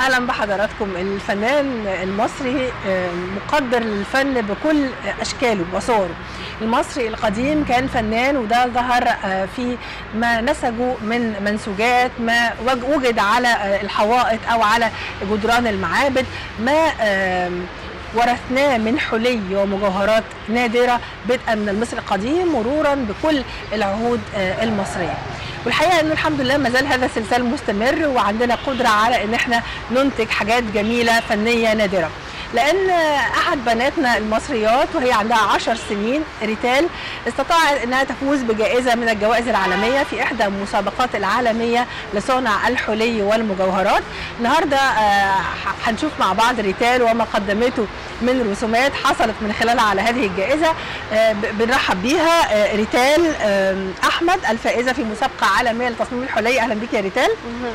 اهلا بحضراتكم الفنان المصري آه، مقدر للفن بكل اشكاله وصوره المصري القديم كان فنان وده ظهر آه، في ما نسجه من منسوجات ما وج- وجد على آه، الحوائط او على جدران المعابد ما آم، ورثناه من حلي ومجوهرات نادرة بدءا من المصري القديم مرورا بكل العهود آه، المصرية والحقيقة انه الحمد لله ما زال هذا السلسال مستمر وعندنا قدرة على ان احنا ننتج حاجات جميلة فنية نادرة لان احد بناتنا المصريات وهي عندها عشر سنين ريتال استطاعت انها تفوز بجائزة من الجوائز العالمية في احدى المسابقات العالمية لصنع الحلي والمجوهرات النهارده آه، ح- هنشوف مع بعض ريتال وما قدمته من رسومات حصلت من خلالها على هذه الجائزة آه، ب- بنرحب بيها آه، ريتال آم، احمد الفائزة في مسابقة عالمية لتصميم الحلي اهلا بك يا ريتال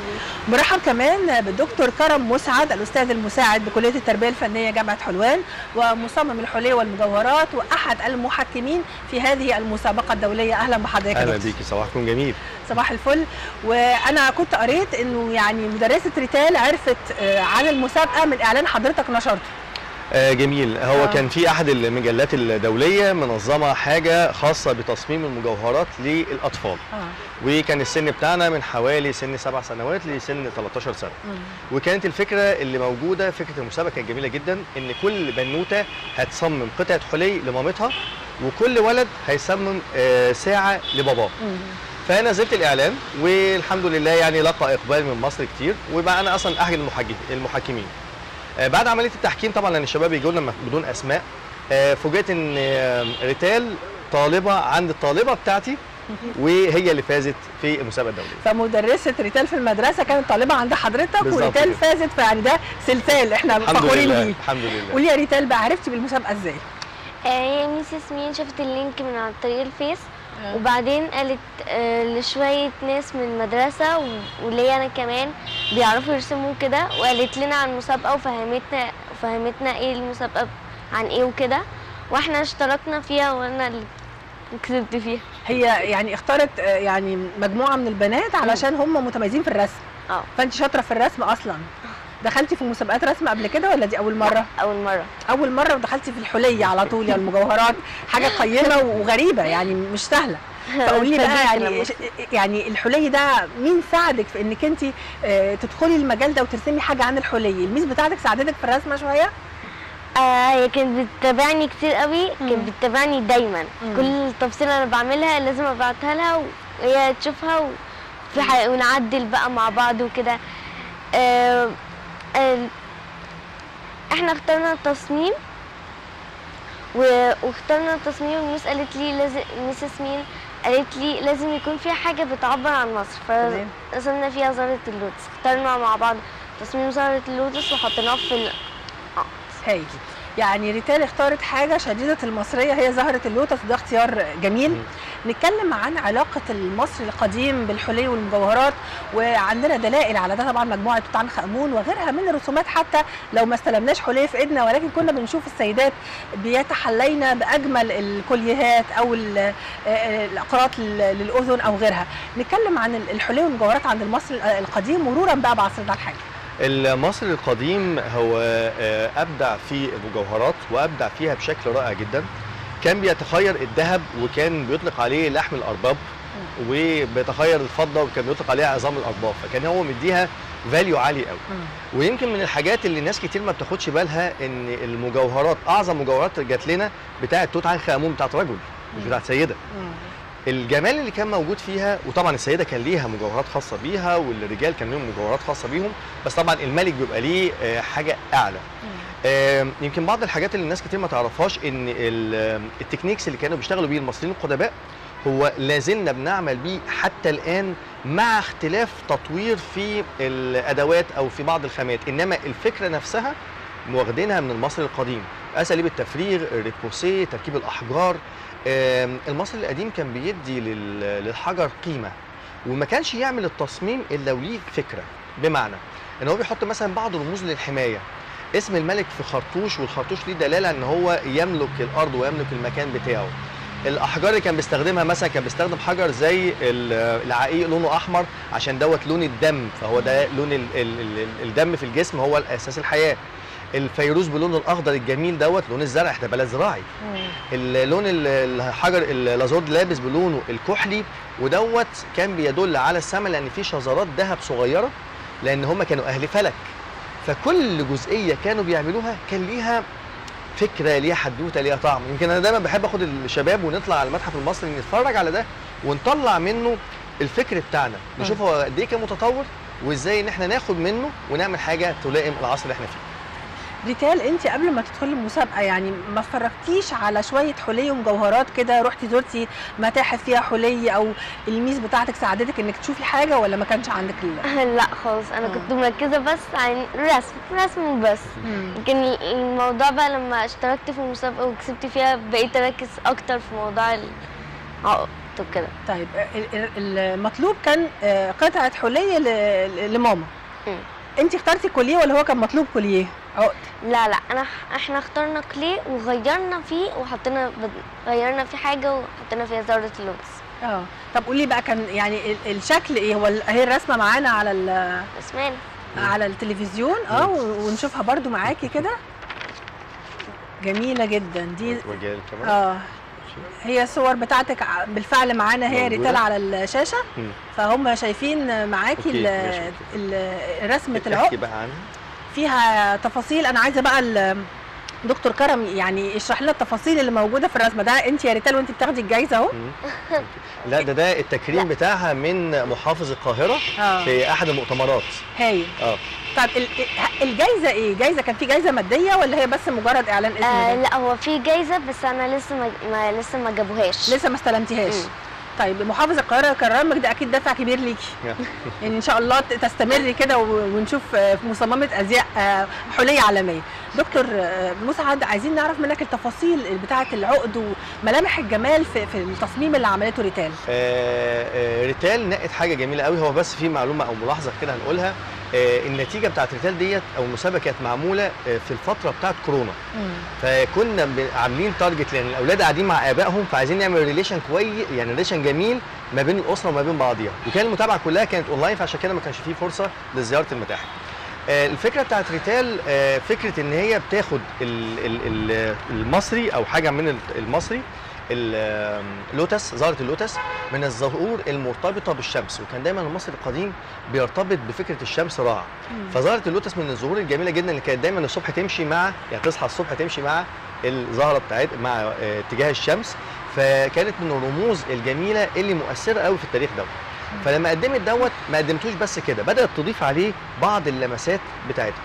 برحب كمان بالدكتور كرم مسعد الاستاذ المساعد بكليه التربيه الفنيه جامعه حلوان ومصمم الحلي والمجوهرات واحد المحكمين في هذه المسابقه الدوليه اهلا بحضرتك يا اهلا دكتور. بيكي صباحكم جميل صباح الفل وانا كنت قريت انه يعني مدرسه ريتال عرفت آه، عن المسابقه من اعلان حضرتك نشرته آه جميل هو آه. آه. كان في احد المجلات الدوليه منظمه حاجه خاصه بتصميم المجوهرات للاطفال اه وكان السن بتاعنا من حوالي سن سبع سنوات لسن 13 سنه مم. وكانت الفكره اللي موجوده فكره المسابقه كانت جميله جدا ان كل بنوته هتصمم قطعه حلي لمامتها وكل ولد هيصمم آه ساعه لباباه مم. فانا نزلت الاعلان والحمد لله يعني لقى اقبال من مصر كتير وبقى انا اصلا احد المحجي- المحكمين آه، بعد عمليه التحكيم طبعا لان الشباب بيجوا لنا بدون اسماء آه، فوجئت ان آه، ريتال طالبه عند الطالبه بتاعتي وهي اللي فازت في المسابقه الدوليه فمدرسه ريتال في المدرسه كانت طالبه عند حضرتك بالظبط وريتال كده. فازت فيعني ده سلسال احنا الحمد فخورين لله بيه الحمد لله قولي يا ريتال بقى عرفتي بالمسابقه ازاي؟ آه، هي ميس ياسمين شافت اللينك من عن طريق الفيس وبعدين قالت آه، لشوية ناس من المدرسة و- وليا أنا كمان بيعرفوا يرسموا كده وقالت لنا عن المسابقة وفهمتنا وفهمتنا ايه المسابقة عن ايه وكده واحنا اشتركنا فيها وانا اللي كسبت فيها هي يعني اختارت آه، يعني مجموعه من البنات علشان هم متميزين في الرسم اه فانت شاطره في الرسم اصلا دخلتي في مسابقات رسم قبل كده ولا دي اول مره أول مرة اول مره ودخلتي في الحلي على طول يا المجوهرات حاجه قيمه وغريبه يعني مش سهله فقولي لي بقى اتفاجئت يعني لما إيش- يعني الحلي ده مين ساعدك في انك انت آه، تدخلي المجال ده وترسمي حاجه عن الحلي الميس بتاعتك ساعدتك في الرسمه شويه آه هي كانت بتتابعني كتير قوي مم. كانت بتتابعني دايما مم. كل تفصيلة انا بعملها لازم ابعتها لها وهي تشوفها وفي حاجة ونعدل بقى مع بعض وكده آه آه احنا اخترنا التصميم و- واخترنا التصميم والميس قالت لي لازم ميس ياسمين قالت لي لازم يكون فيها حاجة بتعبر عن مصر تمام. فرسمنا فيها زهرة اللوتس اخترنا مع بعض تصميم زهرة اللوتس وحطيناه في ال... هايل يعني ريتال اختارت حاجه شديده المصريه هي زهره اللوتس وده اختيار جميل مم. نتكلم عن علاقه المصري القديم بالحلي والمجوهرات وعندنا دلائل على ده طبعا مجموعه توت عنخ امون وغيرها من الرسومات حتى لو ما استلمناش حلي في ايدنا ولكن كنا بنشوف السيدات بيتحلين باجمل الكوليهات او ال- آه، الاقراط لل- للاذن او غيرها نتكلم عن الحلي والمجوهرات عند المصري القديم مرورا بقى بعصرنا الحالي المصري القديم هو آه، ابدع في المجوهرات وابدع فيها بشكل رائع جدا كان بيتخير الذهب وكان بيطلق عليه لحم الارباب وبيتخير الفضه وكان بيطلق عليها عظام الارباب فكان هو مديها فاليو عالي قوي ويمكن من الحاجات اللي ناس كتير ما بتاخدش بالها ان المجوهرات اعظم مجوهرات جات لنا بتاعه توت عنخ امون بتاعه رجل مش بتاعه سيده الجمال اللي كان موجود فيها وطبعا السيده كان ليها مجوهرات خاصه بيها والرجال كان لهم مجوهرات خاصه بيهم بس طبعا الملك بيبقى ليه آه، حاجه اعلى آم، يمكن بعض الحاجات اللي الناس كتير ما تعرفهاش ان ال- التكنيكس اللي كانوا بيشتغلوا بيه المصريين القدماء هو لازلنا بنعمل بيه حتى الان مع اختلاف تطوير في الادوات او في بعض الخامات انما الفكره نفسها واخدينها من المصري القديم اساليب التفريغ الريبوسيه تركيب الاحجار آم، المصري القديم كان بيدي لل- للحجر قيمه وما كانش يعمل التصميم الا وليه فكره بمعنى ان هو بيحط مثلا بعض الرموز للحمايه اسم الملك في خرطوش والخرطوش ليه دلاله ان هو يملك الارض ويملك المكان بتاعه الاحجار اللي كان بيستخدمها مثلا كان بيستخدم حجر زي ال- العقيق لونه احمر عشان دوت لون الدم فهو ده لون ال ال ال الدم في الجسم هو اساس الحياه الفيروز بلونه الاخضر الجميل دوت لون الزرع احنا بلد زراعي اللون ال- الحجر اللازورد لابس بلونه الكحلي ودوت كان بيدل على السماء لان في شذرات ذهب صغيره لان هم كانوا اهل فلك فكل جزئيه كانوا بيعملوها كان ليها فكره ليها حدوته ليها طعم يمكن انا دايما بحب اخد الشباب ونطلع على المتحف المصري نتفرج على ده ونطلع منه الفكر بتاعنا نشوف هو قد ايه كان متطور وازاي ان احنا ناخد منه ونعمل حاجه تلائم العصر اللي احنا فيه ريتال انت قبل ما تدخلي المسابقه يعني ما اتفرجتيش على شويه حلي ومجوهرات كده رحتي زرتي متاحف فيها حلي او الميس بتاعتك ساعدتك انك تشوفي حاجه ولا ما كانش عندك ال... لا خالص انا آه. كنت مركزه بس عن رسم رسم بس لكن الموضوع بقى لما اشتركت في المسابقه وكسبت فيها بقيت اركز اكتر في موضوع العقد وكده طيب ال- ال- المطلوب كان آه، قطعه حلي ل- ل- لماما مم. انت اخترتي كوليه ولا هو كان مطلوب كوليه عقد لا لا انا احنا اخترنا كليه وغيرنا فيه وحطينا بد... غيرنا فيه حاجه وحطينا فيها زهره اللوتس اه طب قولي بقى كان يعني ال- الشكل ايه هو ال- اهي الرسمه معانا على ال- اسمان على التلفزيون اه و- ونشوفها برضو معاكي كده جميله جدا دي وجه الكاميرا اه هي الصور بتاعتك ع- بالفعل معانا هي موجودة. ريتال على الشاشه مم. فهم شايفين معاكي أوكي، ال- ماشي، أوكي. ال- رسمه احكي العقد بقى عنها فيها تفاصيل انا عايزه بقى ال- دكتور كرم يعني يشرح لنا التفاصيل اللي موجوده في الرسمه ده انت يا ريتال وانت بتاخدي الجايزه اهو مم. أوكي. لا ده ده التكريم بتاعها من محافظ القاهره اه في احد المؤتمرات هايل اه طيب ال- الجايزه ايه جايزه كان في جايزه ماديه ولا هي بس مجرد اعلان اسم آه ده؟ لا هو في جايزه بس انا لسه ما, ما لسه ما جابوهاش لسه ما استلمتيهاش مم. طيب محافظ القاهره كرمك ده اكيد دفع كبير ليكي يعني ان شاء الله ت- تستمري كده و- ونشوف آه، في مصممه ازياء آه، حليه عالميه دكتور آه، مسعد عايزين نعرف منك التفاصيل بتاعه العقد وملامح الجمال في, في التصميم اللي عملته ريتال آه، آه، ريتال نقت حاجه جميله قوي هو بس في معلومه او ملاحظه كده هنقولها آه، النتيجه بتاعت ريتال ديت او المسابقه كانت معموله آه، في الفتره بتاعت كورونا فكنا ب- عاملين تارجت لان الاولاد قاعدين مع ابائهم فعايزين نعمل ريليشن كويس يعني ريليشن جميل ما بين الاسره وما بين بعضيها وكان المتابعه كلها كانت اونلاين فعشان كده ما كانش فيه فرصه لزياره المتاحف آه، الفكره بتاعت ريتال آه، فكره ان هي بتاخد ال- ال- ال- المصري او حاجه من ال- المصري ال- اللوتس زهره اللوتس من الزهور المرتبطه بالشمس وكان دايما المصري القديم بيرتبط بفكره الشمس راعه فزهره اللوتس من الزهور الجميله جدا اللي كانت دايما الصبح تمشي مع يعني تصحى الصبح تمشي مع الزهره بتاعت مع آه، اتجاه الشمس فكانت من الرموز الجميله اللي مؤثره قوي في التاريخ دوت فلما قدمت دوت ما قدمتوش بس كده بدات تضيف عليه بعض اللمسات بتاعتها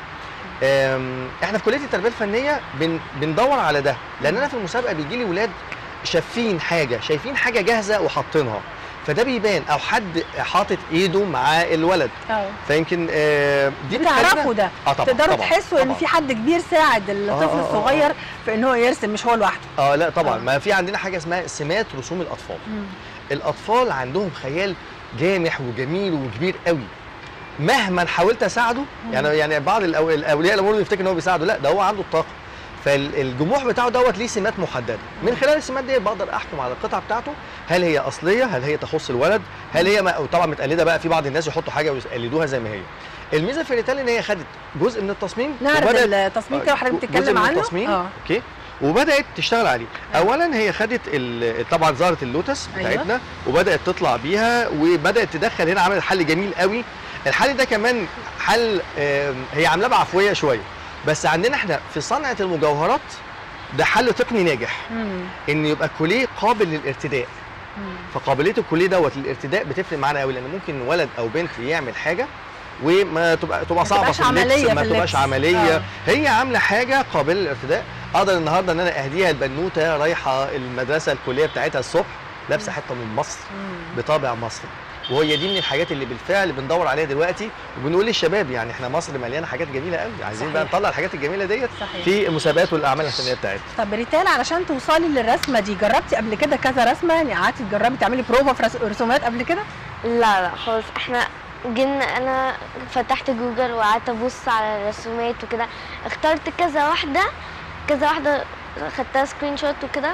آم، احنا في كليه التربيه الفنيه بن بندور على ده لان انا في المسابقه بيجي لي ولاد شايفين حاجه شايفين حاجه جاهزه وحاطينها فده بيبان او حد حاطط ايده مع الولد اه فيمكن آه، دي بتعرفوا بتخلينا- ده اه طبعا تقدروا طبعا تحسوا ان طبعاً. في حد كبير ساعد الطفل آه، آه، آه. الصغير في ان هو يرسم مش هو لوحده اه لا طبعا آه. ما في عندنا حاجه اسمها سمات رسوم الاطفال الاطفال عندهم خيال جامح وجميل وكبير قوي مهما حاولت اساعده يعني يعني بعض الأو- الاولياء الامور يفتكر ان هو بيساعده لا ده هو عنده الطاقه فالجموح بتاعه دوت ليه سمات محدده من خلال السمات دي بقدر احكم على القطعه بتاعته هل هي اصليه هل هي تخص الولد هل هي ما طبعا متقلده بقى في بعض الناس يحطوا حاجه ويقلدوها زي ما هي الميزه في ريتال ان هي خدت جزء من التصميم نعرف وبدأت التصميم كده وحضرتك جزء بتتكلم من عنه التصميم اه اوكي وبدات تشتغل عليه اولا هي خدت ال- طبعا زهره اللوتس أيوة. بتاعتنا وبدات تطلع بيها وبدات تدخل هنا عملت حل جميل قوي الحل ده كمان حل آم، هي عاملاه بعفويه شويه بس عندنا احنا في صنعه المجوهرات ده حل تقني ناجح مم. ان يبقى الكوليه قابل للارتداء مم. فقابليه الكوليه دوت للارتداء بتفرق معانا قوي لان ممكن ولد او بنت يعمل حاجه وما تبقى تبقى ما صعبه تبقاش في اللبس عملية ما في تبقاش اللبس. عمليه آه. هي عامله حاجه قابله للارتداء اقدر النهارده ان انا اهديها البنوته رايحه المدرسه الكليه بتاعتها الصبح لابسه حته من مصر مم. بطابع مصري وهي دي من الحاجات اللي بالفعل بندور عليها دلوقتي وبنقول للشباب يعني احنا مصر مليانه حاجات جميله قوي عايزين بقى صحيح. نطلع الحاجات الجميله ديت صحيح في المسابقات والاعمال الفنيه بتاعتنا طب ريتال علشان توصلي للرسمه دي جربتي قبل كده كذا رسمه يعني قعدتي تجربي تعملي بروفا في رس- رسومات قبل كده لا لا خالص احنا جينا انا فتحت جوجل وقعدت ابص على الرسومات وكده اخترت كذا واحده كذا واحده خدتها سكرين شوت وكده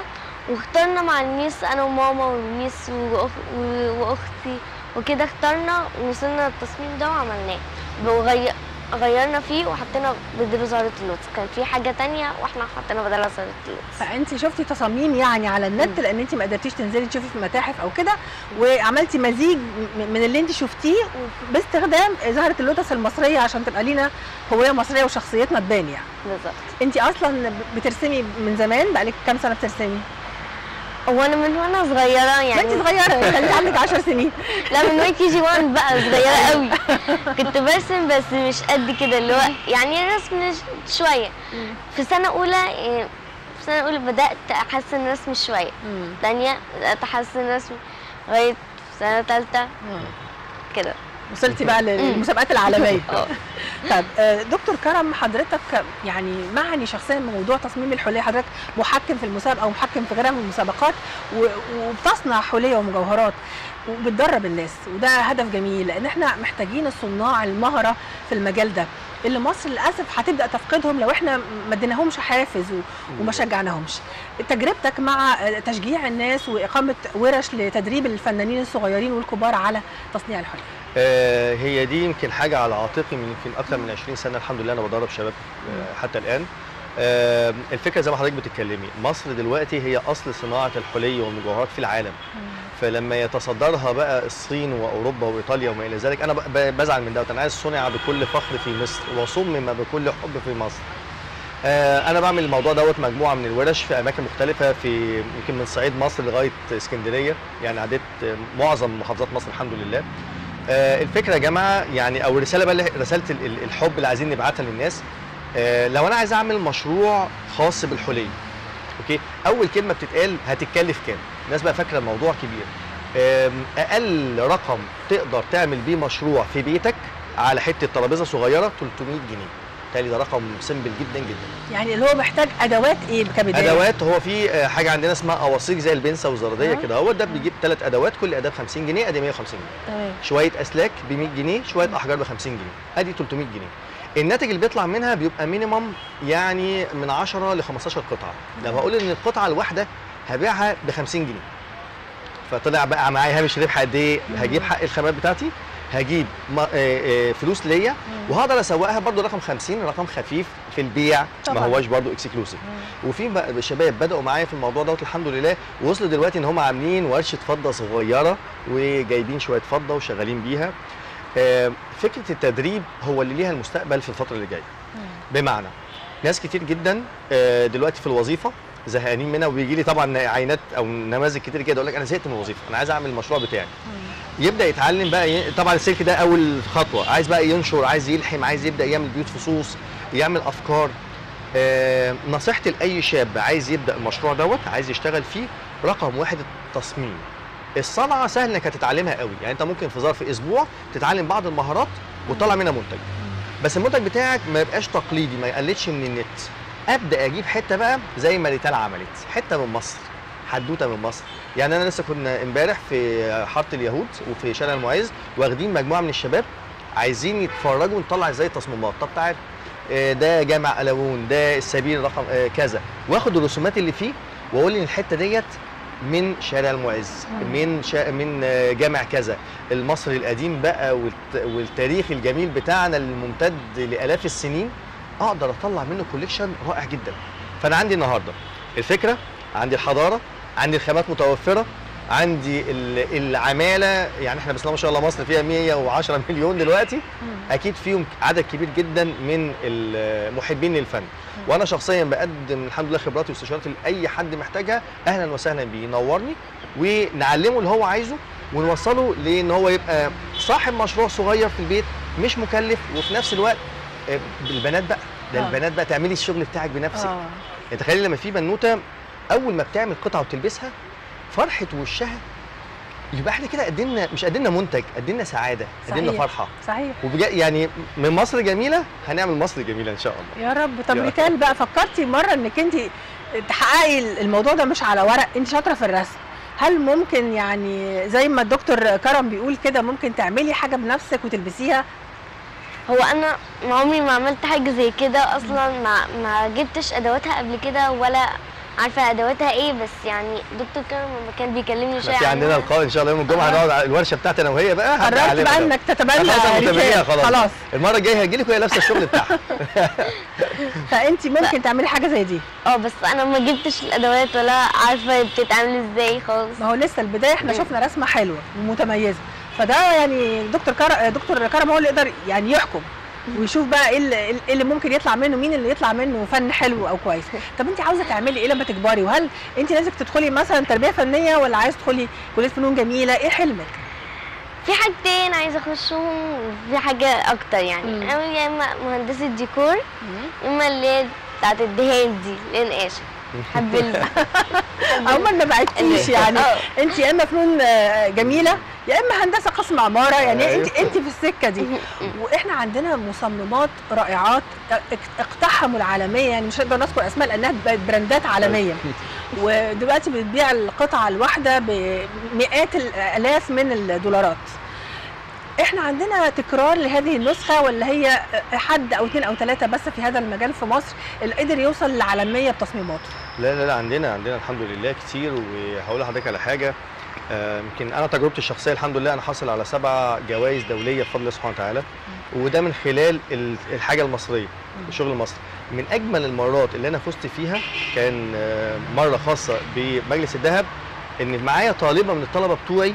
واخترنا مع الميس انا وماما والميس وأخ- و- واختي وكده اخترنا ووصلنا للتصميم ده وعملناه وغي- غيرنا فيه وحطينا بدل زهرة اللوتس كان في حاجة تانية واحنا حطينا بدلها زهرة اللوتس فانت شفتي تصاميم يعني على النت لان انت ما قدرتيش تنزلي تشوفي في متاحف او كده وعملتي مزيج م- من اللي انت شفتيه باستخدام زهره اللوتس المصريه عشان تبقى لينا هويه مصريه وشخصيتنا تبان يعني بالظبط انت اصلا بترسمي من زمان بقالك كام سنه بترسمي؟ وانا من وانا صغيرة ما يعني انت صغيره خليك عندك 10 سنين لا من واي كي جي 1 بقى صغيرة قوي كنت برسم بس مش قد كده اللي هو يعني رسم ش- شوية في سنة أولى إيه، في سنة أولى بدأت أحسن رسم شوية تانية بدأت أحسن رسم لغاية في سنة تالتة كده وصلتي بقى للمسابقات العالميه اه طب آه، دكتور كرم حضرتك يعني معني شخصيا بموضوع تصميم الحليه حضرتك محكم في المسابقه ومحكم في غيرها من المسابقات و- وبتصنع حليه ومجوهرات وبتدرب الناس وده هدف جميل لان احنا محتاجين الصناع المهره في المجال ده اللي مصر للاسف هتبدا تفقدهم لو احنا ما اديناهمش حافز و- وما شجعناهمش تجربتك مع آه، تشجيع الناس واقامه ورش لتدريب الفنانين الصغيرين والكبار على تصنيع الحليه آه، هي دي يمكن حاجه على عاتقي من يمكن اكثر من 20 سنه الحمد لله انا بدرب شباب آه، حتى الان آه، الفكره زي ما حضرتك بتتكلمي مصر دلوقتي هي اصل صناعه الحلي والمجوهرات في العالم فلما يتصدرها بقى الصين واوروبا وايطاليا وما الى ذلك انا ب- ب- بزعل من دوت انا عايز صنع بكل فخر في مصر وصمم بكل حب في مصر آه، انا بعمل الموضوع دوت مجموعه من الورش في اماكن مختلفه في يمكن من صعيد مصر لغايه اسكندريه يعني عديت آه، معظم محافظات مصر الحمد لله آه، الفكره يا جماعه يعني او الرساله بقى اللي- رساله ال- ال- الحب اللي عايزين نبعتها للناس آه، لو انا عايز اعمل مشروع خاص بالحليه اوكي اول كلمه بتتقال هتتكلف كام الناس بقى فاكره الموضوع كبير آم، اقل رقم تقدر تعمل بيه مشروع في بيتك على حته ترابيزه صغيره 300 جنيه بالتالي ده رقم سيمبل جدا جدا يعني اللي هو محتاج ادوات ايه كبدايه ادوات هو في آه، حاجه عندنا اسمها اواسيق زي البنسه والزرديه آه. كده هو ده بيجيب ثلاث ادوات كل اداه ب 50 جنيه ادي 150 جنيه تمام شويه اسلاك ب 100 جنيه شويه احجار ب 50 جنيه ادي 300 جنيه الناتج اللي بيطلع منها بيبقى مينيمم يعني من 10 ل 15 قطعه لما اقول ان القطعه الواحده هبيعها ب 50 جنيه فطلع بقى معايا هامش ربح قد ايه هجيب حق الخامات بتاعتي هجيب م- آه، آه، فلوس ليا وهقدر اسوقها برضو رقم 50 رقم خفيف في البيع ما طبعاً. هواش برضو اكسكلوسيف وفي بقى شباب بداوا معايا في الموضوع دوت الحمد لله ووصلوا دلوقتي ان هم عاملين ورشه فضه صغيره وجايبين شويه فضه وشغالين بيها آه، فكره التدريب هو اللي ليها المستقبل في الفتره اللي جايه بمعنى ناس كتير جدا آه، دلوقتي في الوظيفه زهقانين منها وبيجي لي طبعا عينات او نماذج كتير كده يقول لك انا زهقت من الوظيفه انا عايز اعمل المشروع بتاعي يبدا يتعلم بقى ي... طبعا السلك ده اول خطوه عايز بقى ينشر عايز يلحم عايز يبدا يعمل بيوت فصوص يعمل افكار آه نصيحتي لاي شاب عايز يبدا المشروع دوت عايز يشتغل فيه رقم واحد التصميم الصنعه سهل انك تتعلمها قوي يعني انت ممكن في ظرف اسبوع تتعلم بعض المهارات وتطلع منها منتج بس المنتج بتاعك ما يبقاش تقليدي ما يقلدش من النت ابدا اجيب حته بقى زي ما ريتال عملت حته من مصر حدوته من مصر يعني انا لسه كنا امبارح في حاره اليهود وفي شارع المعز واخدين مجموعه من الشباب عايزين يتفرجوا ونطلع ازاي التصميمات طب تعال آه، ده جامع الوون ده السبيل رقم آه، كذا واخد الرسومات اللي فيه واقول ان الحته ديت من شارع المعز من شا... من آه، جامع كذا المصري القديم بقى والت... والتاريخ الجميل بتاعنا الممتد لالاف السنين اقدر اطلع منه كوليكشن رائع جدا فانا عندي النهارده الفكره عندي الحضاره عندي الخامات متوفره عندي ال- العماله يعني احنا بسم الله ما شاء الله مصر فيها 110 مليون دلوقتي اكيد فيهم عدد كبير جدا من المحبين للفن وانا شخصيا بقدم الحمد لله خبراتي واستشاراتي لاي حد محتاجها اهلا وسهلا بيه ينورني ونعلمه اللي هو عايزه ونوصله لان هو يبقى صاحب مشروع صغير في البيت مش مكلف وفي نفس الوقت آه، البنات بقى ده آه. البنات بقى تعملي الشغل بتاعك بنفسك اه يعني تخيلي لما في بنوته اول ما بتعمل قطعه وتلبسها فرحه وشها يبقى احنا كده قدمنا مش قدمنا منتج قدمنا سعاده قدمنا صحيح. فرحه صحيح وبجا يعني من مصر جميله هنعمل مصر جميله ان شاء الله يا رب طب يا ريتال بقى فكرتي مره انك انت تحققي الموضوع ده مش على ورق انت شاطره في الرسم هل ممكن يعني زي ما الدكتور كرم بيقول كده ممكن تعملي حاجه بنفسك وتلبسيها هو انا عمري ما عملت حاجه زي كده اصلا ما ما جبتش ادواتها قبل كده ولا عارفه ادواتها ايه بس يعني دكتور كرم لما كان بيكلمني شويه احنا في عندنا عنها، لقاء ان شاء الله يوم الجمعه هنقعد على الورشه بتاعتي انا وهي بقى هبدأ قررت عليها بقى بقى. انك تتبنى خلاص أنا متبنيها رسالة. خلاص خلاص المره الجايه هجي لك وهي لابسه الشغل بتاعها فانت ممكن تعملي حاجه زي دي اه بس انا ما جبتش الادوات ولا عارفه بتتعمل ازاي خالص ما هو لسه البدايه احنا مم. شفنا رسمه حلوه ومتميزه فده يعني دكتور كرم دكتور كرم هو اللي يقدر يعني يحكم ويشوف بقى ايه اللي, إيه اللي ممكن يطلع منه مين اللي يطلع منه فن حلو او كويس طب انت عاوزه تعملي ايه لما تكبري وهل انت نفسك تدخلي مثلا تربيه فنيه ولا عايزه تدخلي كليه فنون جميله ايه حلمك في حاجتين عايزه اخشهم وفي حاجه اكتر يعني مم. انا يا اما مهندسه ديكور يا اما اللي هي بتاعت الدهان دي الانقاشه حب ال عموما ما بعدتيش يعني اه. انت يا اما فنون آه، جميله يا اما هندسه قسم عماره يعني انت أيوه. انت في السكه دي واحنا عندنا مصممات رائعات اك- اقتحموا العالميه يعني مش هنقدر نذكر اسماء لانها بقت براندات عالميه ودلوقتي بتبيع القطعه الواحده بمئات الالاف من الدولارات احنا عندنا تكرار لهذه النسخه ولا هي حد او اثنين او ثلاثه بس في هذا المجال في مصر اللي قدر يوصل للعالميه بتصميماته لا لا لا عندنا عندنا الحمد لله كتير وهقول لحضرتك على حاجه آه، يمكن انا تجربتي الشخصيه الحمد لله انا حاصل على سبع جوائز دوليه بفضل الله سبحانه وتعالى وده من خلال ال- الحاجه المصريه الشغل المصري من اجمل المرات اللي انا فزت فيها كان آه، مره خاصه بمجلس الذهب ان معايا طالبه من الطلبه بتوعي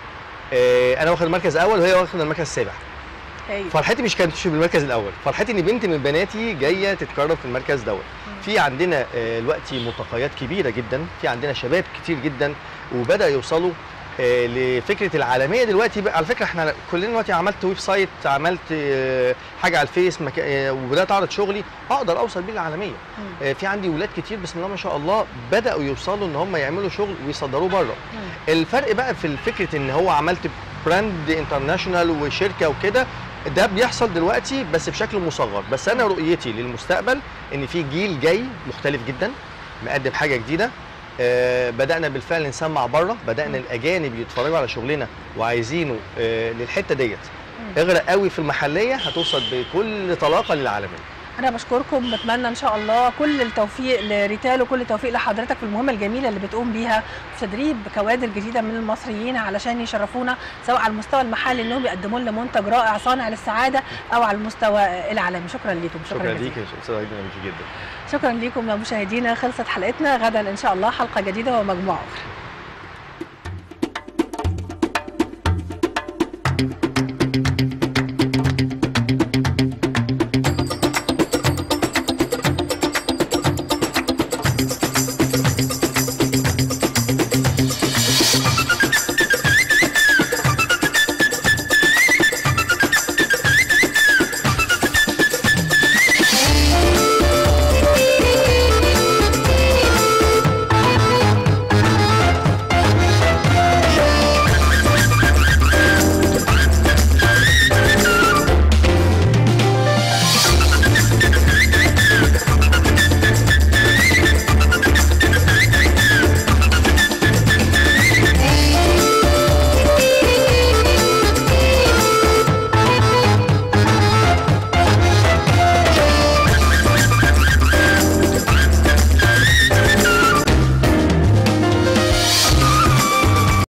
آه، انا واخد المركز الاول وهي واخده المركز السابع هايل. فرحتي مش كانت في المركز الاول فرحتي ان بنت من بناتي جايه تتكرم في المركز دوت في عندنا آه، دلوقتي ملتقيات كبيره جدا في عندنا شباب كتير جدا وبدا يوصلوا آه، لفكره العالميه دلوقتي بقى على فكره احنا كلنا دلوقتي عملت ويب سايت عملت آه، حاجه على الفيس مكا... آه، وبدات اعرض شغلي اقدر اوصل بيه للعالميه آه، في عندي ولاد كتير بسم الله ما شاء الله بداوا يوصلوا ان هم يعملوا شغل ويصدروه بره الفرق بقى في الفكره ان هو عملت براند انترناشونال وشركه وكده ده بيحصل دلوقتي بس بشكل مصغر بس انا رؤيتي للمستقبل ان في جيل جاي مختلف جدا مقدم حاجه جديده آه بدانا بالفعل نسمع بره بدانا الاجانب يتفرجوا على شغلنا وعايزينه آه للحته ديت اغرق قوي في المحليه هتوصل بكل طلاقه للعالميه انا بشكركم بتمنى ان شاء الله كل التوفيق لريتال وكل التوفيق لحضرتك في المهمه الجميله اللي بتقوم بيها في تدريب كوادر جديده من المصريين علشان يشرفونا سواء على المستوى المحلي انهم يقدموا لنا منتج رائع صانع للسعاده او على المستوى العالمي شكرا لكم شكرا جزيلا. ليك يا استاذ عيد جدا شكرا لكم يا مشاهدينا خلصت حلقتنا غدا ان شاء الله حلقه جديده ومجموعه اخرى